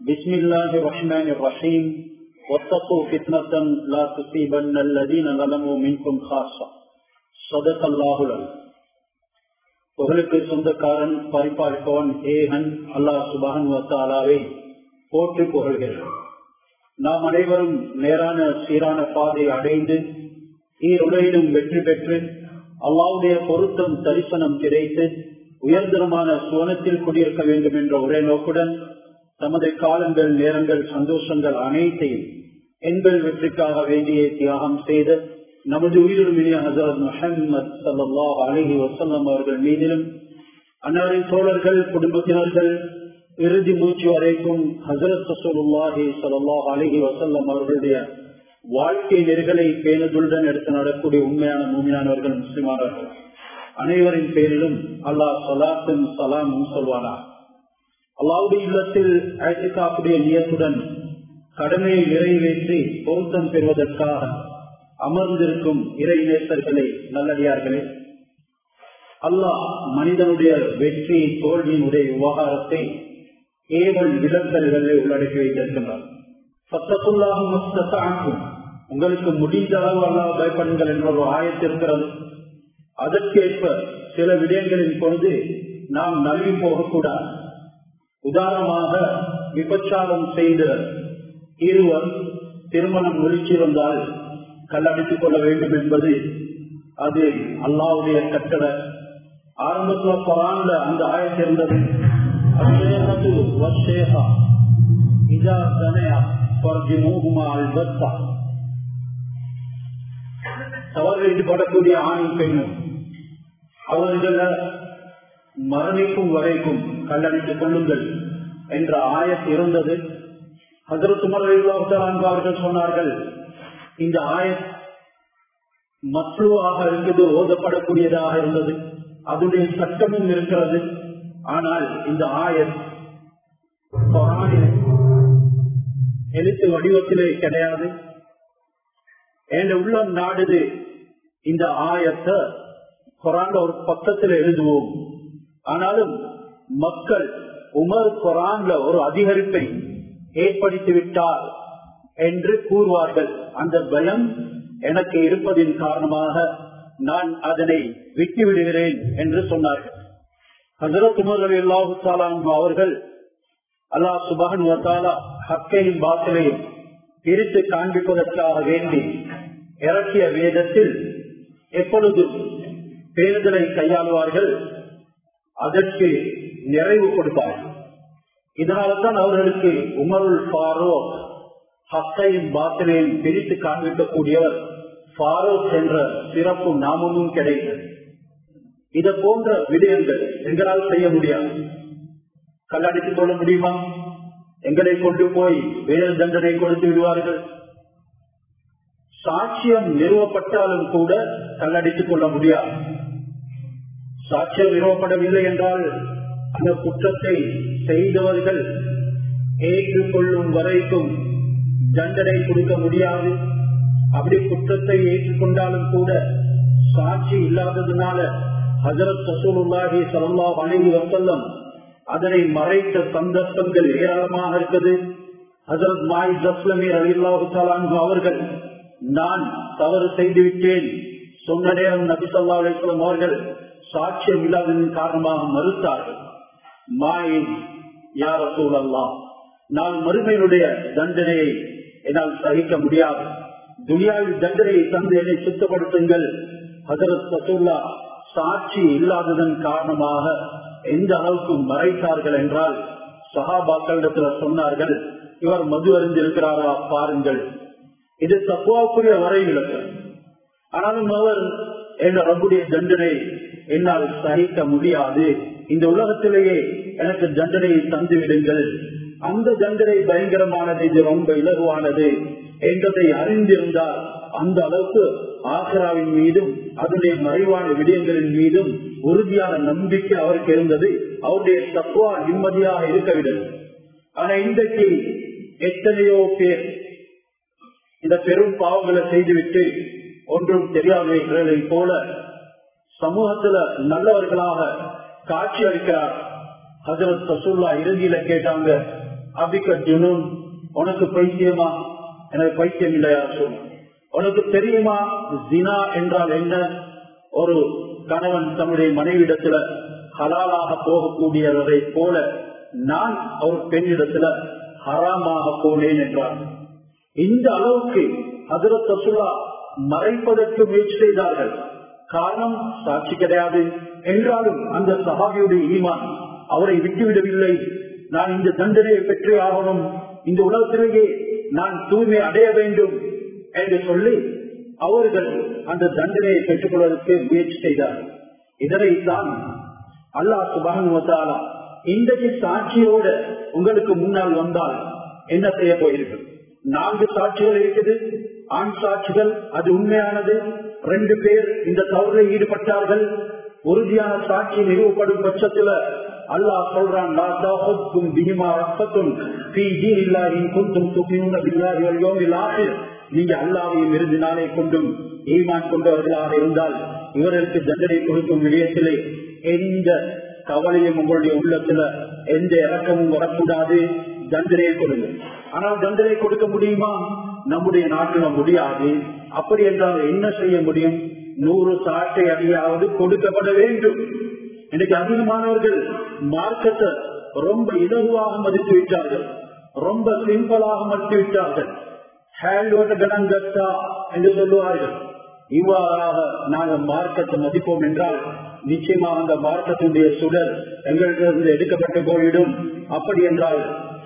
بسم الله الرحمن الرحيم واتقوا فتنة لا تصيبن الذين ظلموا منكم خاصة صدق الله العظيم புகழுக்கு சொந்தக்காரன் பரிபாலிப்பவன் ஏகன் அல்லாஹ் சுபஹன் வத்தாலாவை போற்றி புகழ்கிறேன் நாம் அனைவரும் நேரான சீரான பாதை அடைந்து ஈருலகிலும் வெற்றி பெற்று அல்லாவுடைய பொருத்தம் தரிசனம் கிடைத்து உயர்தரமான சுவனத்தில் குடியிருக்க வேண்டும் என்ற ஒரே நோக்குடன் தமது காலங்கள் நேரங்கள் சந்தோஷங்கள் அனைத்தையும் எங்கள் வெற்றிக்காக வேண்டிய தியாகம் செய்த நமது உயிரிழமினிய ஹசரத் முஹம்மது சல்லாஹ் அலஹி வசல்லம் அவர்கள் மீதிலும் அன்னாரின் தோழர்கள் குடும்பத்தினர்கள் இறுதி மூச்சு வரைக்கும் ஹசரத் சசூலுல்லாஹி சல்லாஹ் அலஹி வசல்லம் அவர்களுடைய வாழ்க்கை நெறிகளை பேணுதலுடன் எடுத்து நடக்கூடிய உண்மையான மூமியானவர்கள் முஸ்லிமானவர்கள் அனைவரின் பேரிலும் அல்லாஹ் சலாத்தும் சலாமும் சொல்வானா அல்லாவுடைய இல்லத்தில் அழைத்துக்காக்கூடிய நியத்துடன் கடமையை நிறைவேற்றி பொருத்தம் பெறுவதற்காக அமர்ந்திருக்கும் இறை நேசர்களே நல்லடியார்களே அல்லாஹ் மனிதனுடைய வெற்றி தோல்வியினுடைய விவகாரத்தை ஏவல் விலங்கல்களில் உள்ளடக்கி வைத்திருக்கின்றார் சத்தத்துள்ளாகும் உங்களுக்கு முடிந்த அளவு அல்லாஹ் பயப்படுங்கள் என்ற ஒரு ஆயத்திருக்கிறது அதற்கேற்ப சில விடயங்களின் பொழுது நாம் நழுவி போகக்கூடாது உதாரணமாக விபச்சாரம் செய்த இருவர் திருமணம் முடிச்சிருந்தால் கல்லடித்துக் கொள்ள வேண்டும் என்பது அது அல்லாவுடைய கட்டளை ஆரம்பத்துல குரான்ல அந்த ஆயத்து இருந்தது தவறு ஈடுபடக்கூடிய ஆணும் பெண்ணும் அவர்கள மரணிக்கும் வரைக்கும் கல்லடித்துக் கொள்ளுங்கள் என்ற ஆயத் இருந்தது ஹசரத் அவர்கள் சொன்னார்கள் இந்த ஆயத் மற்றுவாக இருந்தது ஓதப்படக்கூடியதாக இருந்தது அதனுடைய சட்டமும் இருக்கிறது ஆனால் இந்த ஆயத் எழுத்து வடிவத்திலே கிடையாது என் உள்ளம் நாடுது இந்த ஆயத்தை குரான் ஒரு பக்கத்தில் எழுதுவோம் ஆனாலும் மக்கள் உமர் குரான்ல ஒரு அதிகரிப்பை ஏற்படுத்தி விட்டார் என்று கூறுவார்கள் அந்த பயம் எனக்கு இருப்பதின் காரணமாக நான் அதனை விட்டு விடுகிறேன் என்று சொன்னார்கள் ஹசரத் உமர் அலி அல்லாஹு அவர்கள் அல்லாஹ் சுபகன் வத்தாலா ஹக்கையும் பாத்திலையும் பிரித்து காண்பிப்பதற்காக வேண்டி இறக்கிய வேதத்தில் எப்பொழுதும் பேருதலை கையாளுவார்கள் அதற்கு நிறைவு கொடுப்பார்கள் இதனால்தான் அவர்களுக்கு உமருல் ஃபாரோ ஹக்கையும் பாத்திலையும் பிரித்து காண்பிக்கக்கூடியவர் ஃபாரோக் என்ற சிறப்பு நாமமும் கிடைத்தது இதை போன்ற விடயங்கள் எங்களால் செய்ய முடியாது கல்லடித்துக் கொள்ள முடியுமா எங்களை கொண்டு போய் வேறு தண்டனை கொடுத்து விடுவார்கள் சாட்சியம் நிறுவப்பட்டாலும் கூட கல்லடித்துக் கொள்ள முடியாது சாட்சியம் நிறுவப்படவில்லை என்றால் அந்த குற்றத்தை செய்தவர்கள் ஏற்றுக்கொள்ளும் வரைக்கும் தண்டனை கொடுக்க முடியாது அப்படி குற்றத்தை ஏற்றுக்கொண்டாலும் கூட சாட்சி இல்லாததுனால ஹசரத் சசூலுல்லாஹி சல்லா அழகி வசல்லம் அதனை மறைத்த சந்தர்ப்பங்கள் ஏராளமாக இருக்குது ஹசரத் மாய் ஜஸ்லமீர் அலில்லாஹு அவர்கள் நான் தவறு செய்துவிட்டேன் சொன்ன நேரம் நபிசல்லா அலிஸ்லாம் அவர்கள் சாட்சியம் இல்லாததன் காரணமாக மறுத்தார்கள் மாய் யார சூழல்லா நான் மறுமையினுடைய தண்டனையை என்னால் சகிக்க முடியாது துனியாவில் தண்டனையை தந்து என்னை சுத்தப்படுத்துங்கள் ஹசரத் சசூல்லா சாட்சி இல்லாததன் காரணமாக எந்த அளவுக்கு மறைத்தார்கள் என்றால் சகாபாக்களிடத்துல சொன்னார்கள் இவர் மது அறிந்திருக்கிறாரா பாருங்கள் இது தப்புவாக்குரிய வரை விளக்கு ஆனாலும் அவர் என்ற ரப்புடைய தண்டனை என்னால் சகிக்க முடியாது இந்த உலகத்திலேயே எனக்கு தண்டனையை தந்து விடுங்கள் அந்த தண்டனை பயங்கரமானது இது ரொம்ப இலகுவானது என்பதை அறிந்திருந்தால் அந்த அளவுக்கு ஆசிராவின் மீதும் அதனுடைய மறைவான விடயங்களின் மீதும் உறுதியான நம்பிக்கை அவருக்கு இருந்தது அவருடைய தப்புவா நிம்மதியாக இருக்கவில்லை ஆனா இன்றைக்கு எத்தனையோ பேர் இந்த பெரும் பாவங்களை செய்துவிட்டு ஒன்றும் தெரியாதவர்களை போல சமூகத்துல நல்லவர்களாக காட்சி அளிக்கிறார் ஹசரத் சசூல்லா இறுதியில கேட்டாங்க அபிக்க ஜுனூன் உனக்கு பைத்தியமா எனக்கு பைத்தியம் இல்லையா சொல்லு உனக்கு தெரியுமா ஜினா என்றால் என்ன ஒரு கணவன் தன்னுடைய மனைவிடத்துல ஹலாலாக போகக்கூடியவரை போல நான் ஒரு பெண்ணிடத்துல ஹராமாக போனேன் என்றார் இந்த அளவுக்கு ஹதரத் ரசுல்லா மறைப்பதற்கு முயற்சி செய்தார்கள் காரணம் சாட்சி கிடையாது என்றாலும் அந்த சஹாபியுடைய ஈமான் அவரை விட்டுவிடவில்லை நான் இந்த தண்டனையை பெற்றே ஆகணும் இந்த உலகத்திலேயே நான் தூய்மை அடைய வேண்டும் என்று சொல்லி அவர்கள் அந்த தண்டனையை பெற்றுக் கொள்வதற்கு முயற்சி செய்தார்கள் இதனைத்தான் அல்லாஹ் சுபானுவத்தாலா இன்றைக்கு சாட்சியோட உங்களுக்கு முன்னால் வந்தால் என்ன செய்ய போயிருக்கு நான்கு சாட்சிகள் இருக்குது ஆண் சாட்சிகள் அது உண்மையானது ரெண்டு பேர் இந்த தவறில் ஈடுபட்டார்கள் உறுதியான சாட்சி நிறுவப்படும் பட்சத்துல அல்லாஹ் சொல்றான் லா தாஹுக்கும் பிஹிமா ரஃபத்துன் ஃபீ தீனில்லாஹி இன் குன்தும் துஃமினூன பில்லாஹி வல் யௌமில் ஆகிர் நீங்க அல்லாஹ்வையும் இறுதி நாளை கொண்டும் ஈமான் கொண்டவர்களாக இருந்தால் இவர்களுக்கு தண்டனை கொடுக்கும் விடயத்திலே எந்த கவலையும் உங்களுடைய உள்ளத்துல எந்த இறக்கமும் வரக்கூடாது தண்டனையை கொடுங்க ஆனால் தண்டனை கொடுக்க முடியுமா நம்முடைய நாட்டில் முடியாது அப்படி என்றால் என்ன செய்ய முடியும் நூறு சாட்டை அடியாவது கொடுக்கப்பட வேண்டும் இன்னைக்கு அதிகமானவர்கள் மார்க்கத்தை ரொம்ப இலகுவாக மதித்து விட்டார்கள் ரொம்ப சிம்பிளாக மதித்து விட்டார்கள் என்று சொல்லுவார்கள் இவ்வாறாக நாங்கள் மார்க்கத்தை மதிப்போம் என்றால் நிச்சயமா அந்த மார்க்கத்தினுடைய சுடர் எங்களிடமிருந்து எடுக்கப்பட்டு போயிடும் அப்படி என்றால்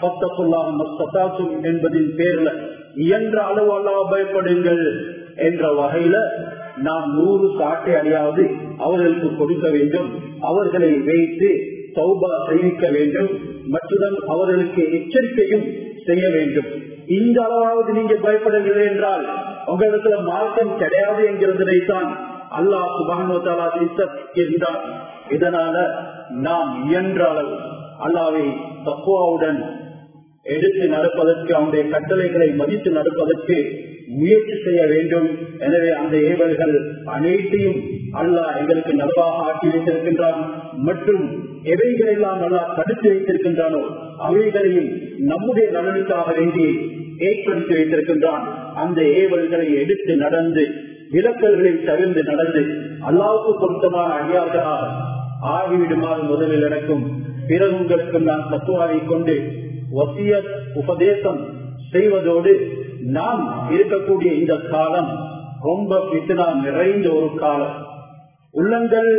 என்பதின் பேர்ல இயன்ற அளவு அல்லா பயப்படுங்கள் என்ற வகையில நாம் நூறு சாட்டை அடையாவது அவர்களுக்கு கொடுக்க வேண்டும் அவர்களை வைத்து சௌபா செய்விக்க வேண்டும் மற்றும் அவர்களுக்கு எச்சரிக்கையும் செய்ய வேண்டும் இந்த அளவாவது நீங்க பயப்படவில்லை என்றால் உங்களிடத்துல மார்க்கம் கிடையாது என்கிறதைத்தான் அல்லாஹ் சுபானுவத்தாலா இருந்தார் இதனால நாம் இயன்ற அளவு அல்லாவை தக்குவாவுடன் எடுத்து நடப்பதற்கு அவனுடைய கட்டளைகளை மதித்து நடப்பதற்கு முயற்சி செய்ய வேண்டும் எனவே அந்த ஏவல்கள் அனைத்தையும் அல்லாஹ் எங்களுக்கு நலவாக ஆக்கி வைத்திருக்கின்றான் மற்றும் எவைகளெல்லாம் நல்லா தடுத்து வைத்திருக்கின்றானோ அவைகளையும் நம்முடைய நலனுக்காக வேண்டி ஏற்படுத்தி வைத்திருக்கின்றான் அந்த ஏவல்களை எடுத்து நடந்து விளக்கல்களில் தவிர்ந்து நடந்து அல்லாவுக்கு பொருத்தமான அடியார்களாக ஆகிவிடுமாறு முதலில் எனக்கும் பிறகு உங்களுக்கும் நான் தத்துவாவை கொண்டு வசிய உபதேசம் செய்வதோடு நாம் இருக்கக்கூடிய இந்த காலம் ரொம்ப பித்தனா நிறைந்த ஒரு காலம் உள்ளங்கள்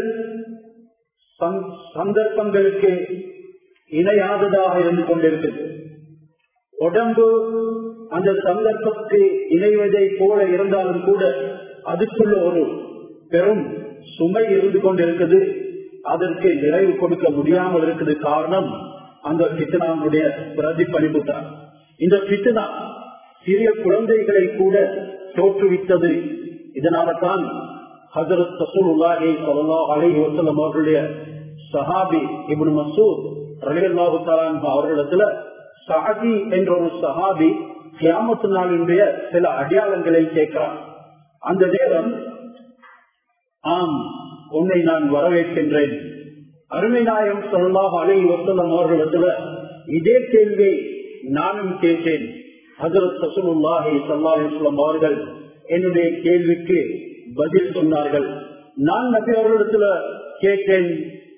சந்தர்ப்பங்களுக்கு இணையாததாக இருந்து கொண்டிருக்கிறது உடம்பு அந்த சந்தர்ப்பத்தை இணைவதை போல இருந்தாலும் கூட அதுக்குள்ள ஒரு பெரும் சுமை இருந்து கொண்டிருக்குது அதற்கு நிறைவு கொடுக்க முடியாமல் இருக்குது காரணம் அந்த பித்தனாவுடைய பிரதிபலிப்பு தான் இந்த பித்தனா சிறிய குழந்தைகளை கூட தோற்றுவித்தது இதனால தான் ஹசரத் சசூலுல்லாஹி சல்லா அலி வசலம் அவர்களுடைய சஹாபி இப்னு மசூத் ரலியல்லாஹு தலான் அவர்களிடத்துல சஹாபி என்ற ஒரு சஹாபி கியாமத்து நாளினுடைய சில அடையாளங்களை கேட்கிறான் அந்த நேரம் ஆம் உன்னை நான் வரவேற்கின்றேன் அருமை நாயம் சொல்லாஹ் அலை வசலம் அவர்களிடத்துல இதே கேள்வியை நானும் கேட்டேன் ஹசரத் சசுல்லாஹி சல்லா அலிஸ்லாம் அவர்கள் என்னுடைய கேள்விக்கு பதில் சொன்னார்கள் நான் நபி அவர்களிடத்துல கேட்டேன்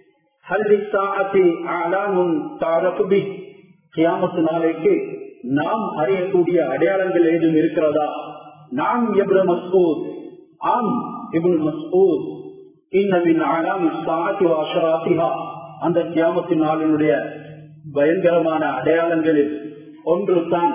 கியாமத்து நாளைக்கு நாம் அறியக்கூடிய அடையாளங்கள் ஏதும் இருக்கிறதா நாம் எப்ர மஸ்பூத் ஆம் இபுல் மஸ்பூத் இன்னவின் ஆலாம் சாத்தி வாஷராத்திஹா அந்த கியாமத்தின் நாளினுடைய பயங்கரமான அடையாளங்களில் ஒன்று தான்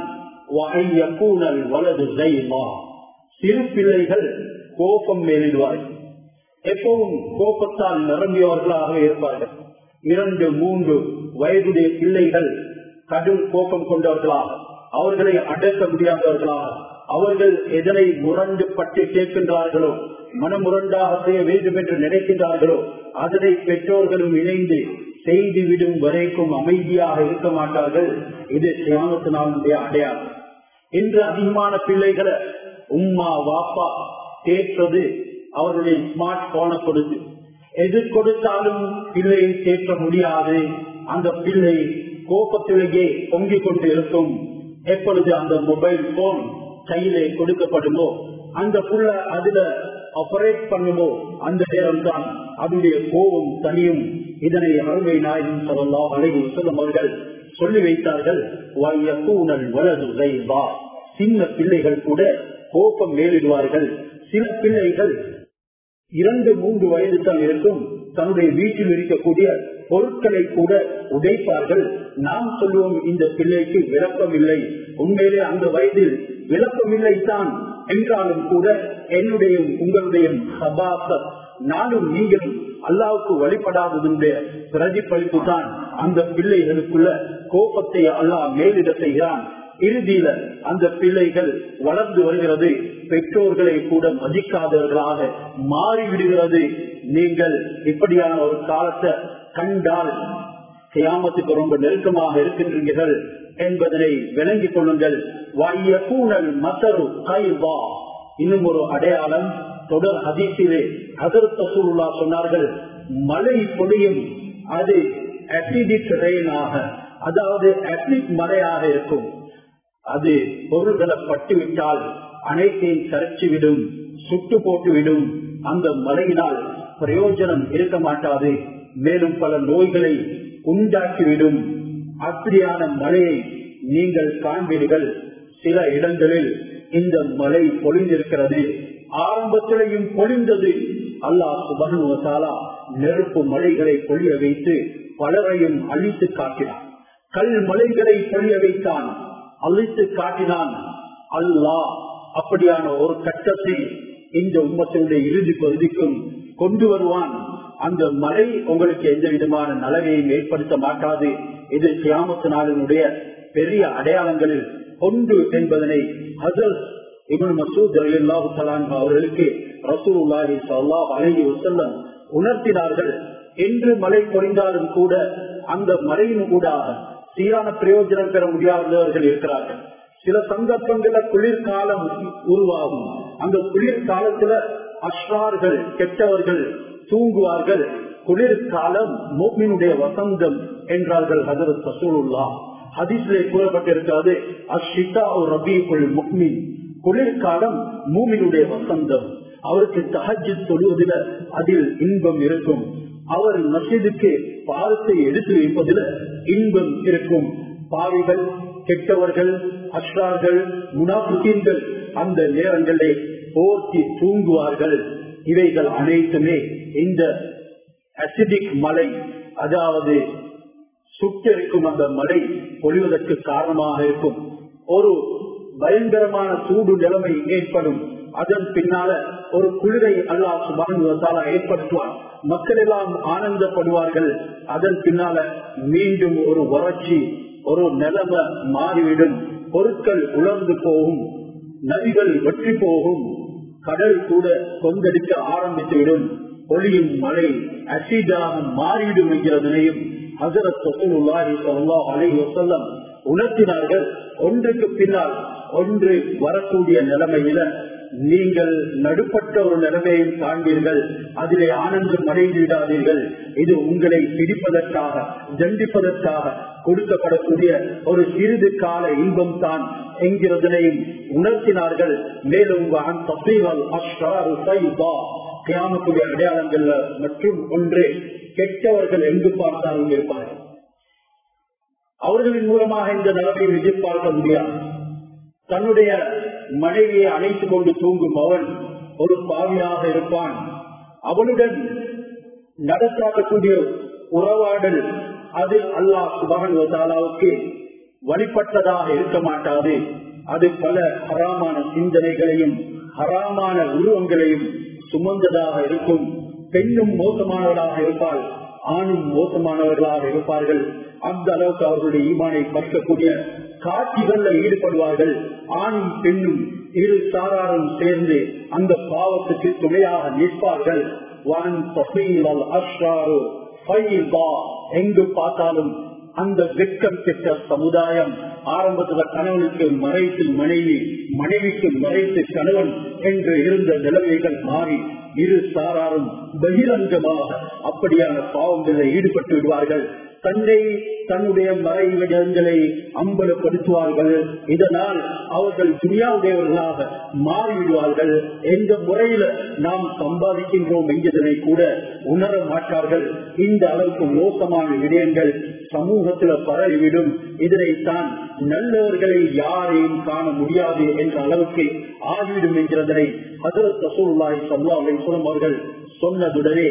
வலது சிறு பிள்ளைகள் கோபம் மேலிடுவார்கள் எப்பவும் கோபத்தால் நிரம்பியவர்களாக இருப்பார்கள் இரண்டு மூன்று வயதுடைய பிள்ளைகள் கடும் கோபம் கொண்டவர்களாக அவர்களை அடக்க முடியாதவர்களாக அவர்கள் எதனை முரண்டு பட்டு கேட்கின்றார்களோ மனமுரண்டாக செய்ய வேண்டும் என்று நினைக்கின்றார்களோ அதனை பெற்றோர்களும் இணைந்து செய்து விடும் வரைக்கும் அமைதியாக இருக்க மாட்டார்கள் இது சியாமத்தினாலுடைய அடையாளம் இன்று அதிகமான பிள்ளைகளை உம்மா வாப்பா தேற்றது அவருடைய ஸ்மார்ட் போனை கொடுத்து எது கொடுத்தாலும் பிள்ளையை தேற்ற முடியாது அந்த பிள்ளை கோபத்திலேயே பொங்கிக் கொண்டு இருக்கும் எப்பொழுது அந்த மொபைல் போன் கையிலே கொடுக்கப்படுமோ அந்த புள்ள அதுல ஆபரேட் பண்ணுமோ அந்த நேரம் தான் அதனுடைய கோபம் தனியும் இதனை அருமை நாயகம் சொல்லலாம் அழகி சொல்லும் அவர்கள் சொல்லி வைத்தார்கள் வலது சின்ன பிள்ளைகள் கூட கோபம் மேலிடுவார்கள் சில பிள்ளைகள் இரண்டு மூன்று வயது தான் இருக்கும் தன்னுடைய வீட்டில் இருக்கக்கூடிய பொருட்களை கூட உடைப்பார்கள் நாம் சொல்லுவோம் இந்த பிள்ளைக்கு விளக்கம் இல்லை உண்மையிலே அந்த வயதில் விளக்கம் இல்லை தான் என்றாலும் கூட என்னுடைய உங்களுடைய சபாசத் நானும் நீங்களும் அல்லாவுக்கு வழிபடாததுடைய பிரதிபலிப்பு தான் அந்த பிள்ளைகளுக்குள்ள கோபத்தை அல்லாஹ் மேலிட செய்கிறான் இறுதியில அந்த பிள்ளைகள் வளர்ந்து வருகிறது பெற்றோர்களை கூட மதிக்காதவர்களாக மாறிவிடுகிறது நீங்கள் இப்படியான ஒரு காலத்தை கண்டால் கியாமத்துக்கு ரொம்ப நெருக்கமாக இருக்கின்றீர்கள் என்பதனை விளங்கிக் கொள்ளுங்கள் கூணல் மசரு கைவா இன்னும் ஒரு அடையாளம் தொடர் அதிசிலே அதற்கு சூழலா சொன்னார்கள் மழை பொழியும் அது அசிடிக் ரெயினாக அதாவது அசிட் மழையாக இருக்கும் அது பொருள்களை பட்டுவிட்டால் அனைத்தையும் கரைச்சிவிடும் சுட்டு போட்டுவிடும் அந்த மழையினால் பிரயோஜனம் இருக்க மாட்டாது மேலும் பல நோய்களை உண்டாக்கிவிடும் அப்படியான மழையை நீங்கள் காண்பீர்கள் சில இடங்களில் இந்த மழை பொழிந்திருக்கிறது ஆரம்பத்திலையும் பொழிந்தது அல்லாஹ் சுபனுவத்தாலா நெருப்பு மலைகளை பொழிய வைத்து பலரையும் அழித்து காட்டினான் கல் மலைகளை பொழிய வைத்தான் அழித்து காட்டினான் அல்லாஹ் அப்படியான ஒரு கட்டத்தை இந்த உம்மத்தினுடைய இறுதி பகுதிக்கும் கொண்டு வருவான் அந்த மழை உங்களுக்கு எந்த விதமான நலவையும் ஏற்படுத்த மாட்டாது இது கியாமத்து நாளினுடைய பெரிய அடையாளங்களில் ஒன்று என்பதனை ஹசல் இவன் மசூத் அல்லாஹு சலான் அவர்களுக்கு ரசூல்லாஹி சல்லாஹ் அலஹி வசல்லம் உணர்த்தினார்கள் என்று மழை பொழிந்தாலும் கூட அந்த மழையின் கூட சீரான பிரயோஜனம் பெற முடியாதவர்கள் இருக்கிறார்கள் சில சந்தர்ப்பங்கள குளிர்காலம் உருவாகும் அந்த குளிர்காலத்துல அஷ்ரார்கள் கெட்டவர்கள் தூங்குவார்கள் குளிர்காலம் மோமினுடைய வசந்தம் என்றார்கள் ஹசரத் ரசூலுல்லா ஹதீஸ்லே கூறப்பட்டிருக்காது அஷிதா ரபீக்குள் முக்மின் குளிர்காலம் மூமினுடைய வசந்தம் அவருக்கு தஹஜ் தொழுவதில் அதில் இன்பம் இருக்கும் அவர் மசிதுக்கு பாதத்தை எடுத்து வைப்பதில் இன்பம் இருக்கும் பாவிகள் கெட்டவர்கள் அஷ்ரார்கள் முனாபுக்கீன்கள் அந்த நேரங்களை போர்த்தி தூங்குவார்கள் இவைகள் அனைத்துமே இந்த அசிடிக் மலை அதாவது சுட்டெரிக்கும் அந்த மலை பொழிவதற்கு காரணமாக இருக்கும் ஒரு பயங்கரமான சூடு நிலைமை ஏற்படும் அதன் பின்னால ஒரு குளிரை அல்லாஹ் சுபானுவத்தால ஏற்படுத்துவார் மக்கள் எல்லாம் ஆனந்தப்படுவார்கள் அதன் பின்னால மீண்டும் ஒரு வறட்சி ஒரு நிலைமை மாறிவிடும் பொருட்கள் உலர்ந்து போகும் நதிகள் வெற்றி போகும் கடல் கூட கொந்தளிக்க ஆரம்பித்துவிடும் ஒளியும் மழை அசிடாக மாறிவிடும் என்கிறதனையும் ஹசரத் ரசூலுல்லாஹி ஸல்லல்லாஹு அலைஹி வஸல்லம் உணர்த்தினார்கள் ஒன்றுக்கு பின்னால் ஒன்று வரக்கூடிய நிலைமையில நீங்கள் நடுப்பட்ட ஒரு நிலைமையை காண்பீர்கள் அதிலே ஆனந்தம் அடைந்து விடாதீர்கள் இது உங்களை பிடிப்பதற்காக தண்டிப்பதற்காக கொடுக்கப்படக்கூடிய ஒரு சிறிது கால இன்பம் தான் என்கிறதனையும் உணர்த்தினார்கள் மேலும் கியாமத்துடைய அடையாளங்கள்ல மற்றும் ஒன்று கெட்டவர்கள் எங்கு பார்த்தாலும் இருப்பார்கள் அவர்களின் மூலமாக இந்த நிலைமையை எதிர்பார்க்க முடியாது தன்னுடைய மனைவியை அணைத்துக் கொண்டு தூங்கும் அவன் ஒரு பாவியாக இருப்பான் அவனுடன் நடத்தாக்கக்கூடிய உறவாடல் அது அல்லாஹ் சுபகனுக்கு வழிபட்டதாக இருக்க மாட்டாது அது பல ஹராமான சிந்தனைகளையும் ஹராமான உருவங்களையும் சுமந்ததாக இருக்கும் பெண்ணும் மோசமானவர்களாக இருப்பாள் ஆணும் மோசமானவர்களாக இருப்பார்கள் அந்த அளவுக்கு அவர்களுடைய ஈமானை பறிக்கக்கூடிய காட்சிகள்ல ஈடுபடுவார்கள் ஆணும் பெண்ணும் இரு சாராரும் சேர்ந்து அந்த பாவத்துக்கு துணையாக நிற்பார்கள் எங்கு பார்த்தாலும் அந்த வெட்கம் பெற்ற சமுதாயம் ஆரம்பத்துல கணவனுக்கு மறைத்து மனைவி மனைவிக்கு மறைத்து கணவன் என்று இருந்த நிலைமைகள் மாறி இரு சாராரும் பகிரங்கமாக அப்படியான பாவங்களில் ஈடுபட்டு விடுவார்கள் தன்னை தன்னுடைய மறைவிடங்களை அம்பலப்படுத்துவார்கள் இதனால் அவர்கள் துணியாவுடையவர்களாக மாறிவிடுவார்கள் எந்த முறையில நாம் சம்பாதிக்கின்றோம் என்கிறதை கூட உணர மாட்டார்கள் இந்த அளவுக்கு மோசமான விடயங்கள் சமூகத்தில் பரவிவிடும் இதனைத்தான் நல்லவர்களை யாரையும் காண முடியாது என்ற அளவுக்கு ஆகிவிடும் என்கிறதனை ஹசரத் ரசூல்லாய் சல்லா அலிஸ்லம் அவர்கள் சொன்னதுடனே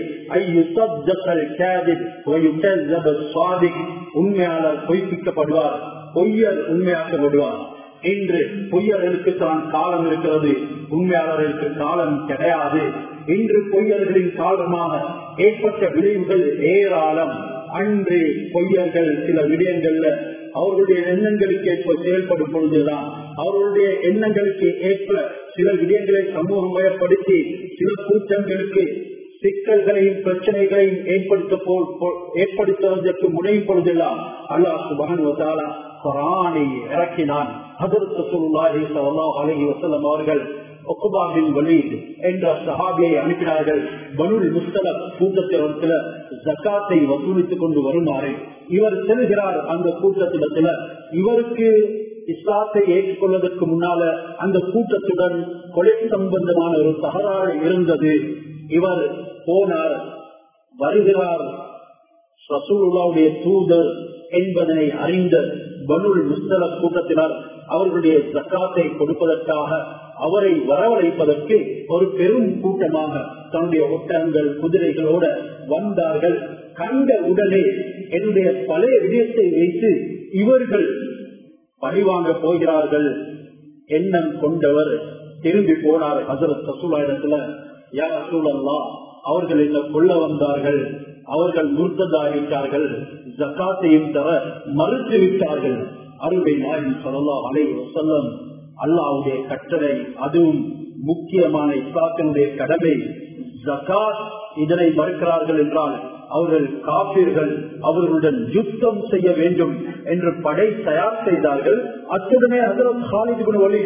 உண்மையாளர் பொய்ப்பிக்கப்படுவார் பொய்யர் உண்மையாக்கப்படுவார் இன்று பொய்யர்களுக்கு தான் காலம் இருக்கிறது உண்மையாளர்களுக்கு காலம் கிடையாது இன்று பொய்யர்களின் காரணமாக ஏற்பட்ட விளைவுகள் ஏராளம் அன்று பொய்யர்கள் சில விடயங்கள்ல அவர்களுடைய எண்ணங்களுக்கு ஏற்ப செயல்படும் பொழுதுதான் அவர்களுடைய எண்ணங்களுக்கு ஏற்ப சில விடயங்களை சமூகமயப்படுத்தி சில கூட்டங்களுக்கு சிக்கல்களையும் பிரச்சனைகளையும் ஏற்படுத்த ஏற்படுத்துவதற்கு முனையும் பொழுதெல்லாம் அல்லாஹ் சுபகன் குரானை இறக்கினான் அதற்கு சொல்லாஹி சல்லாஹ் அலஹி வசலம் அவர்கள் ஒக்குபாபின் வலீத் என்ற சஹாபியை அனுப்பினார்கள் பனுல் முஸ்தலப் கூட்டத்திடத்துல ஜக்காத்தை வசூலித்துக் கொண்டு வருமாறு இவர் செல்கிறார் அந்த கூட்டத்திடத்துல இவருக்கு இஸ்லாத்தை ஏற்றுக்கொள்வதற்கு முன்னால அந்த கூட்டத்துடன் கொலை சம்பந்தமான ஒரு தகராறு இருந்தது இவர் போனார் வருகிறார் ரசூலுல்லாவுடைய தூதர் என்பதனை அறிந்த பனுல் முஸ்தல கூட்டத்தினர் அவர்களுடைய ஜக்காத்தை கொடுப்பதற்காக அவரை வரவழைப்பதற்கு ஒரு பெரும் கூட்டமாக தன்னுடைய ஒட்டகங்கள் குதிரைகளோட வந்தார்கள் கண்ட உடனே என்னுடைய பழைய விடயத்தை வைத்து இவர்கள் பழிவாங்க போகிறார்கள் எண்ணம் கொண்டவர் திரும்பி போனார் ஹசரத் ரசூலா இடத்துல யார் ரசூலல்லா அவர்கள் என்ன கொள்ள வந்தார்கள் அவர்கள் முர்த்ததாகிட்டார்கள் ஜக்காத்தையும் தர மறுத்து விட்டார்கள் அருமை நாயின் சொல்லா அலை வசல்லம் அல்லாவுடைய கட்டளை அதுவும் முக்கியமான இஸ்லாத்தினுடைய கடமை ஜக்காத் இதனை மறுக்கிறார்கள் என்றால் அவர்கள் காப்பீர்கள் அவர்களுடன் யுத்தம் செய்ய வேண்டும் என்று படை தயார் செய்தார்கள் அத்துடனே ஹசரத் ஹாலிதிபின் வழி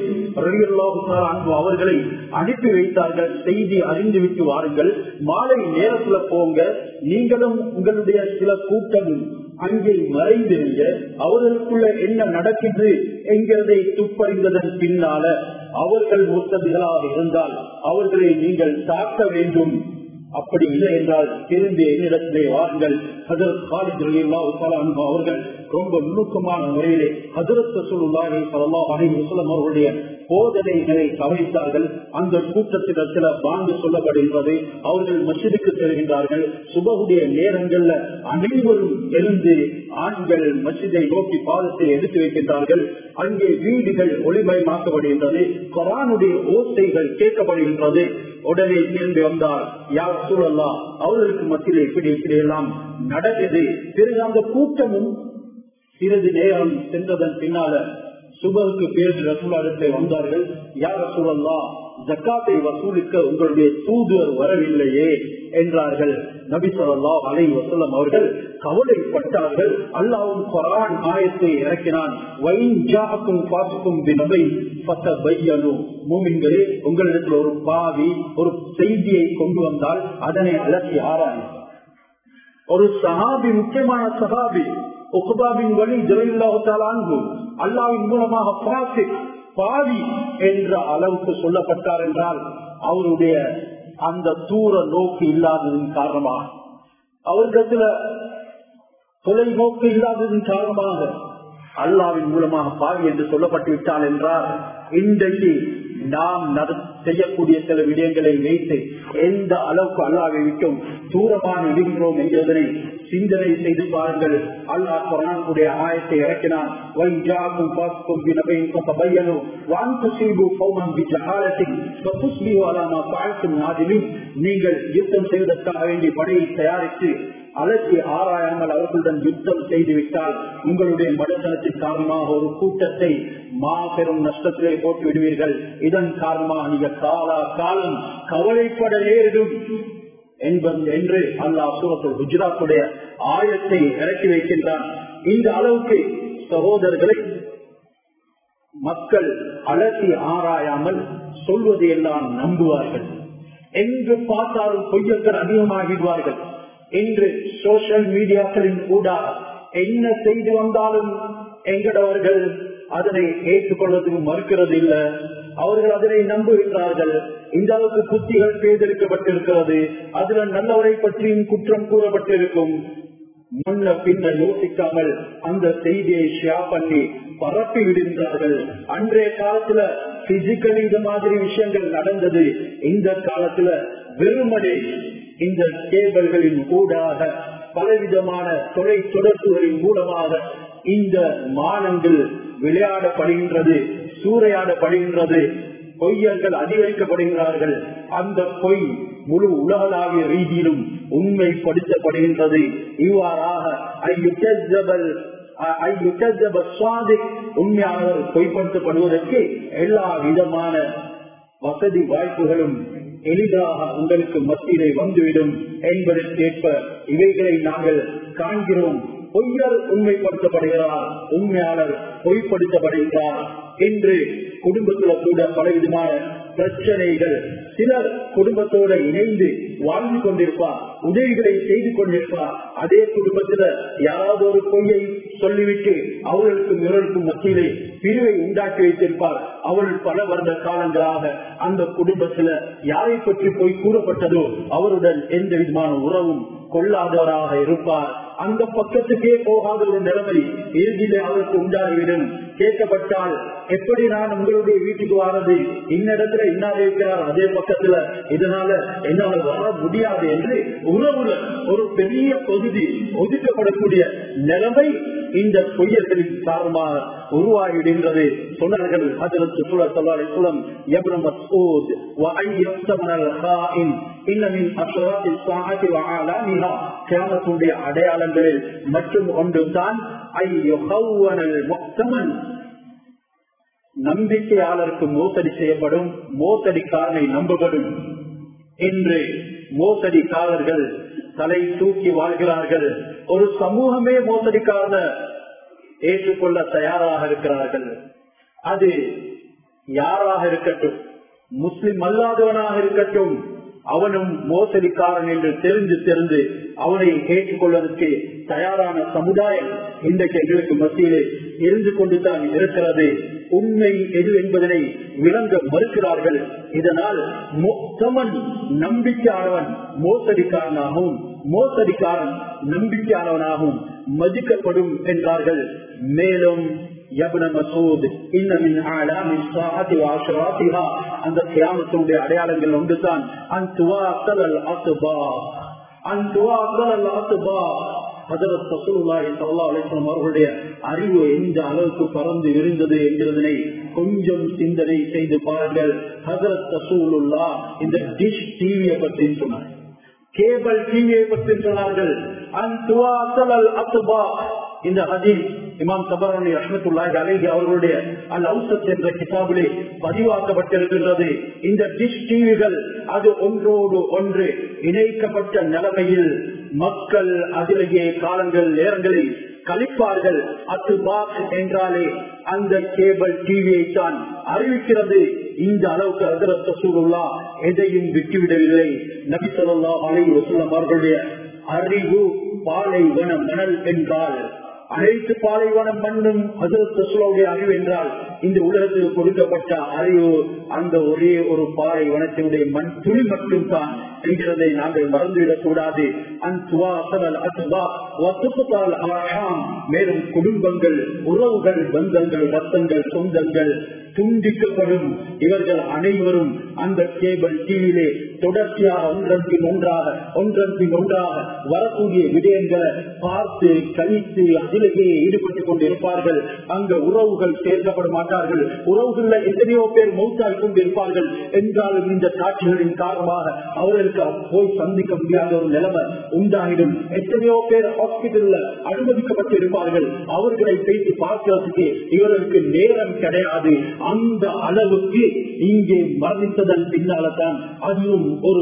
அன்பு அவர்களை அனுப்பி வைத்தார்கள் செய்தி அறிந்துவிட்டு வாருங்கள் மாலை நேரத்துல போங்க நீங்களும் உங்களுடைய சில கூட்டம் அங்கே மறைந்திருங்க அவர்களுக்குள்ள என்ன நடக்கின்றது என்கிறதை துப்பறிந்ததன் பின்னால அவர்கள் முத்ததிகளாக இருந்தால் அவர்களை நீங்கள் தாக்க வேண்டும் அப்படி இல்லை என்றால் திரும்பி என்னிடத்திலே வாருங்கள் ஹசரத் காலித் அவர்கள் ரொம்ப நுணுக்கமான முறையிலே ஹசரத் ரசூலுல்லாஹி ஸல்லல்லாஹு அலைஹி வஸல்லம் அவர்களுடைய போதனைகளை கவனித்தார்கள் அந்த கூட்டத்தில் சில பாங்கு சொல்லப்படுகின்றது அவர்கள் மசிதுக்கு செல்கின்றார்கள் சுபகுடைய நேரங்கள்ல அனைவரும் எழுந்து ஆண்கள் மசிதை நோக்கி பாதத்தை எடுத்து வைக்கின்றார்கள் அங்கே வீடுகள் ஒளிமயமாக்கப்படுகின்றது கொரானுடைய ஓசைகள் கேட்கப்படுகின்றது உடனே திரும்பி வந்தார் யார் சூழல்லா அவர்களுக்கு மத்தியில் இப்படி இப்படி எல்லாம் நடக்குது பிறகு அந்த கூட்டமும் சிறிது நேரம் சென்றதன் பின்னால சுபருக்கு பேர் ரசூலாடத்தை வந்தார்கள் யார் ரசூலல்லா ஜக்காத்தை வசூலிக்க உங்களுடைய தூதுவர் வரவில்லையே என்றார்கள் நபி சொல்லா அலை வசல்லம் அவர்கள் கவலைப்பட்டார்கள் அல்லாவும் கொரான் ஆயத்தை இறக்கினான் மூமின்களே உங்களிடத்தில் ஒரு பாவி ஒரு செய்தியை கொண்டு வந்தால் அதனை அலசி ஆராய் ஒரு சஹாபி முக்கியமான சஹாபி உகுபாபின் வழி ஜெயில்லாஹு அல்லாவின் மூலமாக பாசி பாவி என்ற அளவுக்கு சொல்லப்பட்டார் என்றால் அவருடைய அந்த தூர நோக்கு இல்லாததன் காரணமாக அவரிடத்துல தொலைநோக்கு இல்லாததன் காரணமாக அல்லாவின் மூலமாக பாவி என்று சொல்லப்பட்டு விட்டால் என்றால் இன்றைக்கு நாம் செய்யக்கூடிய சில விடயங்களை வைத்து எந்த அளவுக்கு அல்லாவை விட்டும் தூரமாக விடுகிறோம் என்கிறதனை சிந்தனை செய்து பாருங்கள் அல்லாஹ் குரானுடைய ஆயத்தை இறக்கினான் நீங்கள் யுத்தம் செய்வதற்காக வேண்டி படையை தயாரித்து அலசி ஆராயாமல் அவர்களுடன் யுத்தம் செய்துவிட்டால் உங்களுடைய மடத்தனத்தின் காரணமாக ஒரு கூட்டத்தை மாபெரும் நஷ்டத்திலே போட்டு விடுவீர்கள் இதன் காரணமாக நீங்க காலா காலம் கவலைப்பட நேரிடும் என்பது என்று அல்லாஹ் சூரத்தில் குஜராத்துடைய ஆயத்தை இறக்கி வைக்கின்றான் இந்த அளவுக்கு சகோதரர்களை மக்கள் அலசி ஆராயாமல் சொல்வதை எல்லாம் நம்புவார்கள் எங்கு பார்த்தாலும் பொய்யர்கள் அதிகமாகிடுவார்கள் இன்று சோசியல் மீடியாக்களின் கூட என்ன செய்து வந்தாலும் எங்கடவர்கள் அதனை ஏற்றுக்கொள்வதற்கு மறுக்கிறது இல்ல அவர்கள் அதனை நம்புகின்றார்கள் இந்த அளவுக்கு புத்திகள் தேர்ந்தெடுக்கப்பட்டிருக்கிறது அதுல நல்லவரை பற்றியும் குற்றம் கூறப்பட்டிருக்கும் முன்ன பின்ன யோசிக்காமல் அந்த செய்தியை ஷேர் பண்ணி பரப்பி விடுகின்றார்கள் அன்றைய காலத்துல பிசிக்கலி இந்த மாதிரி விஷயங்கள் நடந்தது இந்த காலத்துல வெறுமனே இந்த கேபிள்களின் ஊடாக பலவிதமான தொலை தொடர்புகளின் மூலமாக இந்த மானங்கள் விளையாடப்படுகின்றது சூறையாடப்படுகின்றது பொய்யர்கள் அதிகரிக்கப்படுகிறார்கள் அந்த பொய் முழு உலகளாவிய ரீதியிலும் உண்மைப்படுத்தப்படுகின்றது இவ்வாறாக உண்மையானவர் பொய்ப்படுத்தப்படுவதற்கு எல்லா விதமான வசதி வாய்ப்புகளும் எளிதாக உங்களுக்கு மத்தியிலே வந்துவிடும் என்பதற்கேற்ப இவைகளை நாங்கள் காண்கிறோம் பொய்யர் உண்மைப்படுத்தப்படுகிறார் உண்மையாளர் பொய்ப்படுத்தப்படுகிறார் என்று குடும்பத்துல கூட பலவிதமான பிரச்சனைகள் சிலர் குடும்பத்தோட இணைந்து வாழ்ந்து கொண்டிருப்பார் உதவிகளை செய்து கொண்டிருப்பார் அதே குடும்பத்துல யாராவது ஒரு பொய்யை சொல்லிவிட்டு அவர்களுக்கும் இவர்களுக்கும் மத்தியிலே பிரிவை உண்டாக்கி வைத்திருப்பார் அவர்கள் பல வருட காலங்களாக அந்த குடும்பத்துல யாரை பற்றி போய் கூறப்பட்டதோ அவருடன் எந்த விதமான உறவும் கொள்ளாதவராக இருப்பார் அந்த பக்கத்துக்கே போகாத ஒரு நிலைமை இறுதியிலே அவருக்கு உண்டாகிவிடும் கேட்கப்பட்டால் எப்படி நான் உங்களுடைய வீட்டுக்கு வாரது இன்னிடத்துல இன்னார் இருக்கிறார் அதே பக்கத்துல இதனால என்னால வர முடியாது என்று உறவுல ஒரு பெரிய பகுதி ஒதுக்கப்படக்கூடிய நிலைமை இந்த பொய்யர்களின் காரணமாக உருவாகிவிடுகின்றது சொன்னார்கள் அதற்கு சூழல் சொல்லாலை குலம் எப்ரம் மசூத் இன்னமின் அஸ்வராத்தில் சாகத்தி வகாலாமிகா கிராமத்துடைய அடையாளங்களில் மற்றும் ஒன்று தான் மொத்தமன் நம்பிக்கையாளருக்கு மோசடி செய்யப்படும் மோசடிக்காரனை நம்பப்படும் என்று மோசடிக்காரர்கள் தலை தூக்கி வாழ்கிறார்கள் ஒரு சமூகமே மோசடிக்காரன ஏற்றுக்கொள்ள தயாராக இருக்கிறார்கள் அது யாராக இருக்கட்டும் முஸ்லிம் அல்லாதவனாக இருக்கட்டும் அவனும் மோசடிக்காரன் என்று தெரிந்து தெரிந்து அவனை ஏற்றுக்கொள்வதற்கு தயாரான சமுதாயம் இன்றைக்கு எங்களுக்கு மத்தியிலே இருந்து கொண்டுதான் இருக்கிறது உண்மை எது என்பதனை விளங்க மறுக்கிறார்கள் இதனால் மொத்தமன் நம்பிக்கையானவன் மோசடிக்காரனாகவும் மோசடிக்காரன் நம்பிக்கையானவனாகவும் மதிக்கப்படும் என்றார்கள் மேலும் அந்த கிராமத்தினுடைய அடையாளங்கள் ஒன்றுதான் அவர்களுடைய அறிவு எந்த அளவுக்கு பறந்து இருந்தது என்கிறதனை கொஞ்சம் சிந்தனை செய்து பாருங்கள் ஹசரத் தசூலுல்லா இந்த டிஷ் டிவியை பற்றி சொன்னார் கேபிள் டிவியை பற்றி சொன்னார்கள் இந்த ஹதீஸ் இமாம் சபரணி ரஹமத்துல்லாஹி அலைஹி அவர்களுடைய அல் அவுசத் என்ற கிதாபிலே பதிவாக்கப்பட்டிருக்கின்றது இந்த டிஷ் டிவிகள் அது ஒன்றோடு ஒன்று இணைக்கப்பட்ட நிலைமையில் மக்கள் அதிலேயே காலங்கள் நேரங்களில் கழிப்பார்கள் அத்து பாக் என்றாலே அந்த கேபிள் டிவியை தான் அறிவிக்கிறது இந்த அளவுக்கு அதிரத்த சூழலா எதையும் விட்டுவிடவில்லை நபி சொல்லா அலை வசூலம் அவர்களுடைய அறிவு பாலைவன மணல் என்றால் அனைத்து பாலைவனம் மண்ணும் அதிரத்துடைய அறிவு என்றால் இந்த உலகத்தில் கொடுக்கப்பட்ட அறிவு அந்த ஒரே ஒரு பாலைவனத்தினுடைய மண் துளி மட்டும் தான் என்கிறதை நாங்கள் மறந்துவிடக் கூடாது மேலும் குடும்பங்கள் உறவுகள் பந்தங்கள் ரத்தங்கள் சொந்தங்கள் துண்டிக்கப்படும் இவர்கள் அனைவரும் அந்த கேபிள் டிவியிலே தொடர்ச்சியாக ஒன்றன் பின் ஒன்றாக ஒன்றன் பின் ஒன்றாக வரக்கூடிய விடயங்களை பார்த்து கழித்து அதிலேயே ஈடுபட்டுக் கொண்டிருப்பார்கள் அங்க உறவுகள் சேர்க்கப்பட மாட்டார்கள் உறவுகள்ல எத்தனையோ பேர் மௌத்தாய் கொண்டிருப்பார்கள் என்றாலும் இந்த காட்சிகளின் காரணமாக அவர்களுக்கு போய் சந்திக்க முடியாத ஒரு நிலைமை உண்டாகிடும் எத்தனையோ பேர் ஹாஸ்பிட்டல்ல அனுமதிக்கப்பட்டிருப்பார்கள் அவர்களை பேசி பார்க்கிறதுக்கு இவர்களுக்கு நேரம் கிடையாது அந்த அளவுக்கு இங்கே மரணித்ததன் பின்னால்தான் அதுவும் ஒரு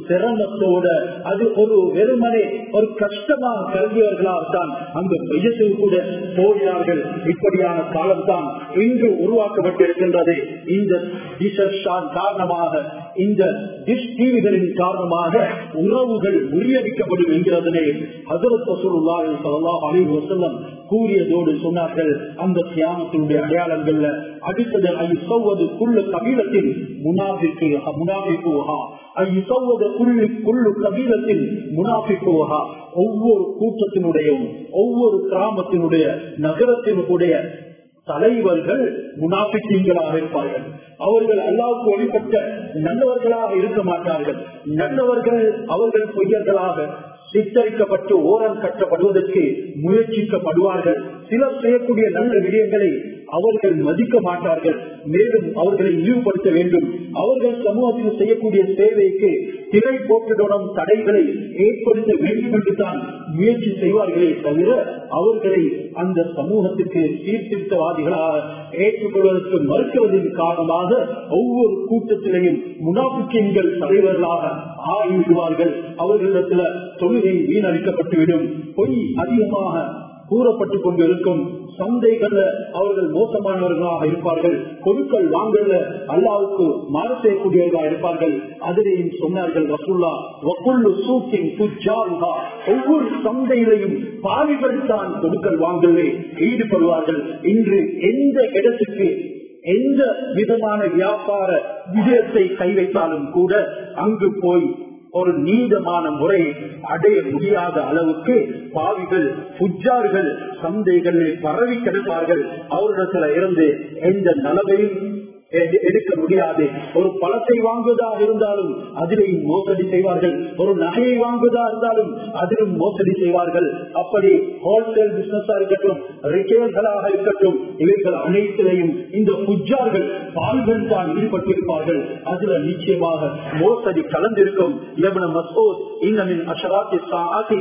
சிரமத்தோட அது ஒரு வெறுமனே ஒரு கஷ்டமாக கருதியவர்களால் தான் அந்த மையத்தில் கூட போகிறார்கள் இப்படியான காலம்தான் இன்று உருவாக்கப்பட்டிருக்கின்றது இந்த டிசர்ஷான் காரணமாக இந்த டிஷ் டிவிகளின் காரணமாக உறவுகள் முறியடிக்கப்படும் என்கிறதனை ஹசரத் ரசூலுல்லாஹி ஸல்லல்லாஹு அலைஹி வஸல்லம் கூறியதோடு சொன்னார்கள் அந்த தியானத்தினுடைய அடையாளங்கள்ல அடுத்தது ஐசவது குள்ளு கபீலத்தில் முனாபிக்கு முனாபிக்குவா ஐசவது குள்ளு குள்ளு கபீலத்தில் முனாபிக்குவா ஒவ்வொரு கூட்டத்தினுடைய ஒவ்வொரு கிராமத்தினுடைய நகரத்தினுடைய தலைவர்கள் முனாபிக்கீங்களாக இருப்பார்கள் அவர்கள் அல்லாவுக்கு வழிபட்ட நல்லவர்களாக இருக்க மாட்டார்கள் நல்லவர்கள் அவர்கள் பொய்யர்களாக சித்தரிக்கப்பட்டு ஓரம் கட்டப்படுவதற்கு முயற்சிக்கப்படுவார்கள் சிலர் செய்யக்கூடிய நல்ல விடயங்களை அவர்கள் மதிக்க மாட்டார்கள் மேலும் அவர்களை இழிவுபடுத்த வேண்டும் அவர்கள் சமூகத்தில் செய்யக்கூடிய சேவைக்கு திரை போட்டுடன் தடைகளை ஏற்படுத்த வேண்டும் என்று தான் முயற்சி செய்வார்களே தவிர அவர்களை அந்த சமூகத்துக்கு சீர்திருத்தவாதிகளாக ஏற்றுக்கொள்வதற்கு மறுக்குவதன் காரணமாக ஒவ்வொரு கூட்டத்திலையும் முனாபிக்கீன்கள் தலைவர்களாக ஆகிவிடுவார்கள் அவர்களிடத்துல தொழுகை வீணடிக்கப்பட்டுவிடும் பொய் அதிகமாக கூறப்பட்டுக் கொண்டிருக்கும் சந்தைகள்ல அவர்கள் மோசமானவர்களாக இருப்பார்கள் பொருட்கள் வாங்கல அல்லாவுக்கு மாறு செய்யக்கூடியவர்களாக இருப்பார்கள் அதிலேயும் சொன்னார்கள் வசூல்லா வக்குள்ளு சூக்கின் துஜாருகா ஒவ்வொரு சந்தையிலையும் பாவிகள் தான் பொருட்கள் வாங்கலே ஈடுபடுவார்கள் இன்று எந்த இடத்துக்கு எந்த விதமான வியாபார விஜயத்தை கை வைத்தாலும் கூட அங்கு போய் ஒரு நீதமான முறை அடைய முடியாத அளவுக்கு பாவிகள் புஜார்கள் சந்தைகளில் பரவி கிடப்பார்கள் அவரிடத்துல இருந்து எந்த நலவையும் எடுக்க முடியாது ஒரு பழத்தை வாங்குவதாக இருந்தாலும் அதிலையும் மோசடி செய்வார்கள் ஒரு நகையை வாங்குவதா இருந்தாலும் அதிலும் மோசடி செய்வார்கள் அப்படி ஹோல்சேல் பிசினஸா இருக்கட்டும் ரிட்டேல்களாக இருக்கட்டும் இவைகள் அனைத்திலையும் இந்த புஜார்கள் பால்கள் தான் ஈடுபட்டிருப்பார்கள் அதுல நிச்சயமாக மோசடி கலந்திருக்கும் எவன மசோத் இன்னமின் அஷராத்தி சாதி